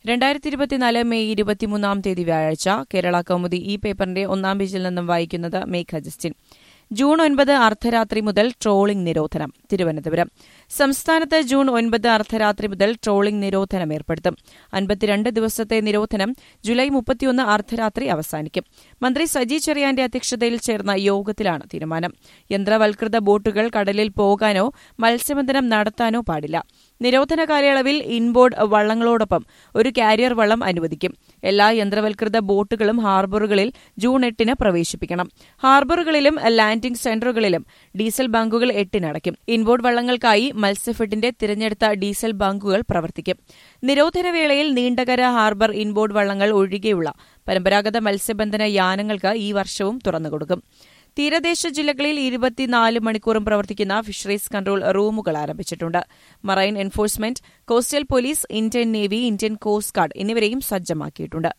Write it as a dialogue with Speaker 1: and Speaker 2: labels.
Speaker 1: രണ്ടായിരത്തി ഇരുപത്തിനാല് മെയ് ഇരുപത്തിമൂന്നാം തീയതി വ്യാഴാഴ്ച കേരള കൗമുദി ഈ പേപ്പറിന്റെ ഒന്നാം പേജിൽ നിന്നും വായിക്കുന്നത് മേഘ ജസ്റ്റിൻ ജൂൺ ഒൻപത് അർദ്ധരാത്രി മുതൽ ട്രോളിംഗ് നിരോധനം തിരുവനന്തപുരം സംസ്ഥാനത്ത് ജൂൺ ഒൻപത് അർദ്ധരാത്രി മുതൽ ട്രോളിംഗ് നിരോധനം ഏർപ്പെടുത്തും അൻപത്തിരണ്ട് ദിവസത്തെ നിരോധനം ജൂലൈ മുപ്പത്തിയൊന്ന് അർദ്ധരാത്രി അവസാനിക്കും മന്ത്രി സജി ചെറിയാന്റെ അധ്യക്ഷതയിൽ ചേർന്ന യോഗത്തിലാണ് തീരുമാനം യന്ത്രവൽകൃത ബോട്ടുകൾ കടലിൽ പോകാനോ മത്സ്യബന്ധനം നടത്താനോ പാടില്ല നിരോധന കാലയളവിൽ ഇൻബോർഡ് വള്ളങ്ങളോടൊപ്പം ഒരു കാരിയർ വള്ളം അനുവദിക്കും എല്ലാ യന്ത്രവൽകൃത ബോട്ടുകളും ഹാർബറുകളിൽ ജൂൺ എട്ടിന് പ്രവേശിപ്പിക്കണം ഹാർബറുകളിലും ലാൻഡിംഗ് സെന്ററുകളിലും ഡീസൽ ബാങ്കുകൾ എട്ടിനടയ്ക്കും ഇൻബോർഡ് വള്ളങ്ങൾക്കായി മത്സ്യഫെഡിന്റെ തിരഞ്ഞെടുത്ത ഡീസൽ ബാങ്കുകൾ പ്രവർത്തിക്കും നിരോധനവേളയിൽ നീണ്ടകര ഹാർബർ ഇൻബോർഡ് വള്ളങ്ങൾ ഒഴികെയുള്ള പരമ്പരാഗത മത്സ്യബന്ധന യാനങ്ങൾക്ക് ഈ വർഷവും തുറന്നുകൊടുക്കും തീരദേശ ജില്ലകളിൽ ഇരുപത്തിനാല് മണിക്കൂറും പ്രവർത്തിക്കുന്ന ഫിഷറീസ് കൺട്രോൾ റൂമുകൾ ആരംഭിച്ചിട്ടുണ്ട് marine enforcement coastal police Indian navy Indian coast guard എന്നിവരെയും സജ്ജമാക്കിയിട്ടുണ്ട്